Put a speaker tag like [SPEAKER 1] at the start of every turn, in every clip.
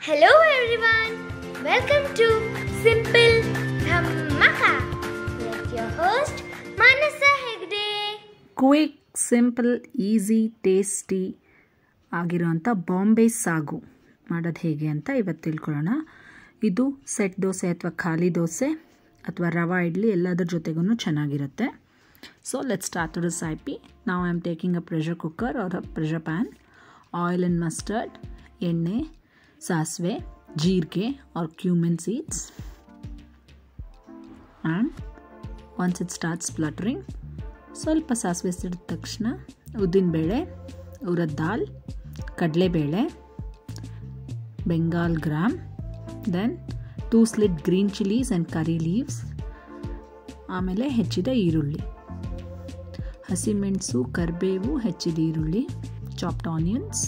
[SPEAKER 1] Hello everyone, welcome to Simple Dhammaka with your host Manasa Hegde.
[SPEAKER 2] Quick simple easy tasty ಆಗಿರೋಂಥ ಬಾಂಬೆ ಸಾಗು ಮಾಡೋದು ಹೇಗೆ ಅಂತ ಇವತ್ತು ತಿಳ್ಕೊಳ್ಳೋಣ ಇದು ಸೆಟ್ ದೋಸೆ ಅಥವಾ ಖಾಲಿ ದೋಸೆ ಅಥವಾ ರವಾ ಇಡ್ಲಿ ಎಲ್ಲದರ ಜೊತೆಗೂ ಚೆನ್ನಾಗಿರುತ್ತೆ ಸೊ ಲೆಟ್ ಸ್ಟಾರ್ಟ್ ರೆಸೈಪಿ ನಾವು I am taking a pressure cooker or a pressure pan oil and mustard ಎಣ್ಣೆ ಸಾಸಿವೆ ಜೀರಿಗೆ or cumin seeds and once it start spluttering ಸ್ವಲ್ಪ ಸಾಸಿವೆ ಸಿಡಿದ ತಕ್ಷಣ ಉದ್ದಿನಬೇಳೆ ಉರದ್ ದಾಲ್ ಕಡಲೆಬೇಳೆ Bengal gram then two slit green chillies and curry leaves ಆಮೇಲೆ ಹೆಚ್ಚಿದ ಈರುಳ್ಳಿ ಹಸಿಮೆಣಸು ಕರಿಬೇವು ಹೆಚ್ಚಿದ ಈರುಳ್ಳಿ ಚಾಪ್ಡ್ ಆನಿಯನ್ಸ್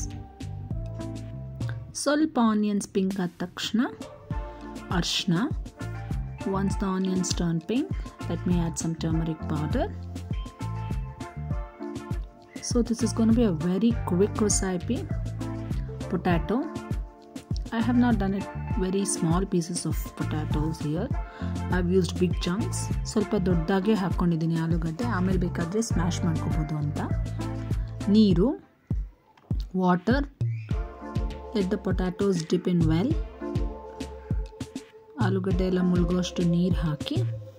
[SPEAKER 2] ಸ್ವಲ್ಪ ಆನಿಯನ್ಸ್ ಪಿಂಕ್ ಆದ ತಕ್ಷಣ ಅರ್ಶಿನ once the onions turn pink let me add some turmeric powder so this is going to be a very quick recipe potato i have not done it very small pieces of potatoes here i've used big chunks ಸ್ವಲ್ಪ ದೊಡ್ಡದಾಗೆ ಹಾಕ್ಕೊಂಡಿದ್ದೀನಿ ಆಲೂಗಡ್ಡೆ ಆಮೇಲೆ ಬೇಕಾದರೆ smash ಮಾಡ್ಕೋಬೋದು ಅಂತ ನೀರು water let the potatoes dip in well ಆಲೂಗಡ್ಡೆ ಎಲ್ಲ ಮುಳುಗೋಷ್ಟು ನೀರು ಹಾಕಿ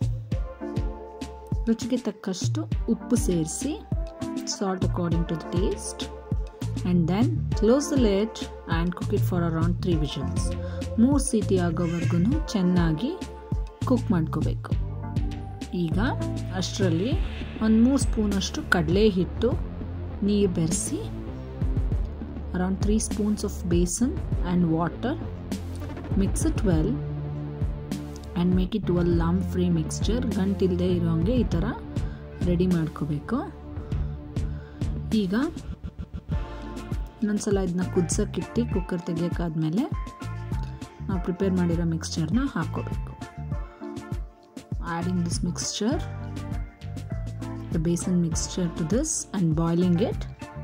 [SPEAKER 2] ರುಚಿಗೆ ತಕ್ಕಷ್ಟು ಉಪ್ಪು ಸೇರಿಸಿ salt according to the taste and then close the lid and cook it for around three whistles ಮೂರು ಸೀಟಿ ಆಗೋವರೆಗೂ ಚೆನ್ನಾಗಿ ಕುಕ್ ಮಾಡ್ಕೋಬೇಕು ಈಗ ಅಷ್ಟರಲ್ಲಿ ಒಂದು ಮೂರು ಸ್ಪೂನಷ್ಟು ಕಡಲೆ ಹಿಟ್ಟು ನೀರು ಬೆರೆಸಿ around three spoons of besan and water mix it well and make it lump free mixture ಗಂಟಿಲ್ಲದೆ ಇರೋಂಗೆ ಈ ಥರ ರೆಡಿ ಮಾಡ್ಕೋಬೇಕು ಈಗ ಇನ್ನೊಂದ್ಸಲ ಇದನ್ನ ಕುದ್ಸಕ್ಕಿಟ್ಟು ಕುಕ್ಕರ್ ತೆಗಿಯೋಕ್ಕಾದ್ಮೇಲೆ ನಾವು ಪ್ರಿಪೇರ್ ಮಾಡಿರೋ ಮಿಕ್ಸ್ಚರ್ನ ಹಾಕ್ಕೋಬೇಕು adding this mixture the besan mixture to this and boiling it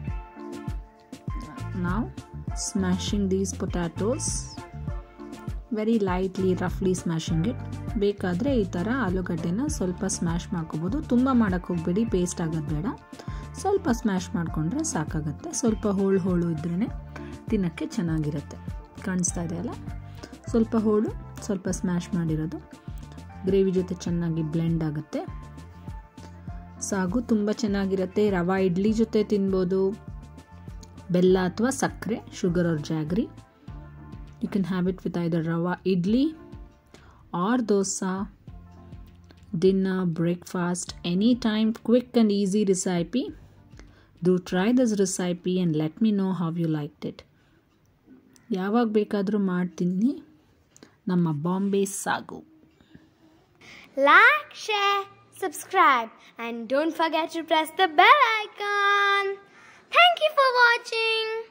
[SPEAKER 2] ನಾವು smashing these potatoes very lightly ರಫ್ಲಿ ಸ್ಮ್ಯಾಶಿಂಗ್ ಇಟ್ ಬೇಕಾದರೆ ಈ ಥರ ಆಲೂಗಡ್ಡೆನ ಸ್ವಲ್ಪ ಸ್ಮ್ಯಾಶ್ ಮಾಡ್ಕೋಬೋದು ತುಂಬ ಮಾಡೋಕ್ಕೆ ಹೋಗಬೇಡಿ ಪೇಸ್ಟ್ ಆಗೋದು ಬೇಡ ಸ್ವಲ್ಪ ಸ್ಮ್ಯಾಶ್ ಮಾಡಿಕೊಂಡ್ರೆ ಸಾಕಾಗತ್ತೆ ಸ್ವಲ್ಪ ಹೋಳು ಹೋಳು ಇದ್ರೇ ತಿನ್ನೋಕ್ಕೆ ಚೆನ್ನಾಗಿರುತ್ತೆ ಕಾಣಿಸ್ತಾ ಇದೆಯಲ್ಲ ಸ್ವಲ್ಪ ಹೋಳು ಸ್ವಲ್ಪ ಸ್ಮ್ಯಾಶ್ ಮಾಡಿರೋದು ಗ್ರೇವಿ ಜೊತೆ ಚೆನ್ನಾಗಿ ಬ್ಲೆಂಡ್ ಆಗುತ್ತೆ ಸಾಗು ತುಂಬ ಚೆನ್ನಾಗಿರುತ್ತೆ ರವಾ ಇಡ್ಲಿ ಜೊತೆ ತಿನ್ಬೋದು ಬೆಲ್ಲ ಅಥವಾ ಸಕ್ಕರೆ ಶುಗರ್ ಅವ್ರ jaggery you can have it with either rava idli or dosa dinner breakfast anytime quick and easy recipe do try this recipe and let me know how you liked it ಯಾವಾಗ ಬೇಕಾದರೂ ಮಾಡ್ತೀನಿ ನಮ್ಮ ಬಾಂಬೆ ಸಾಗು
[SPEAKER 1] Like, share, subscribe, and don't forget to press the bell icon. Thank you for watching.